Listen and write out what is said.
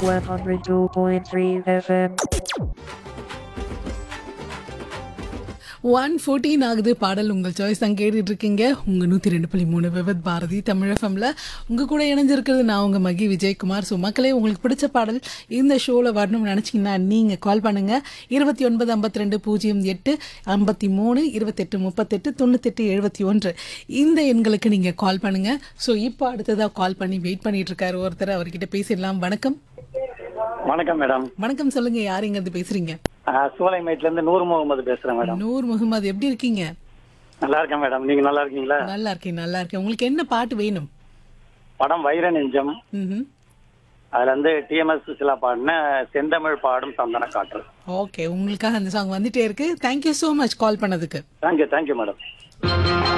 102.3 FM. One fourteen ஆகுது பாடல் உங்கள் சாய்ஸ் தான் கேட்டுட்டு இருக்கீங்க உங்கள் நூற்றி ரெண்டு புள்ளி மூணு விவத் பாரதி தமிழ் எஃப்எம்ல உங்கள் கூட இணைஞ்சிருக்கிறது நான் உங்கள் மகி விஜயகுமார் ஸோ மக்களே உங்களுக்கு பிடிச்ச பாடல் இந்த ஷோவில் வரணும்னு நினச்சிங்கன்னா நீங்கள் கால் பண்ணுங்கள் இருபத்தி ஒன்பது ஐம்பத்தி ரெண்டு பூஜ்ஜியம் எட்டு ஐம்பத்தி மூணு இருபத்தெட்டு முப்பத்தெட்டு தொண்ணூத்தெட்டு எழுபத்தி ஒன்று இந்த எண்களுக்கு நீங்கள் கால் பண்ணுங்கள் ஸோ இப்போ அடுத்ததாக கால் பண்ணி வெயிட் பண்ணிட்டு இருக்காரு ஒருத்தர் அவர்கிட்ட பேசிடலாம் வணக்கம் வணக்கம் மேடம் வணக்கம் சொல்லுங்கள் யார் இங்கேருந்து பேசுகிறீங்க சூளைமேட்ல இருந்து நூறு முகமது பேசுறேன் மேடம் நூர் முகமது எப்படி இருக்கீங்க நல்லா இருக்கேன் மேடம் நீங்க நல்லா இருக்கீங்களா நல்லா இருக்கேன் நல்லா இருக்கேன் உங்களுக்கு என்ன பாட்டு வேணும் படம் வைர நெஞ்சம் ம்ஹும். அதுல இருந்து டிஎம்எஸ் சுசிலா பாடின செந்தமிழ் பாடும் சந்தன காற்று ஓகே உங்களுக்காக அந்த சாங் வந்துட்டே இருக்கு தேங்க்யூ ஸோ மச் கால் பண்ணதுக்கு தேங்க்யூ தேங்க்யூ மேடம்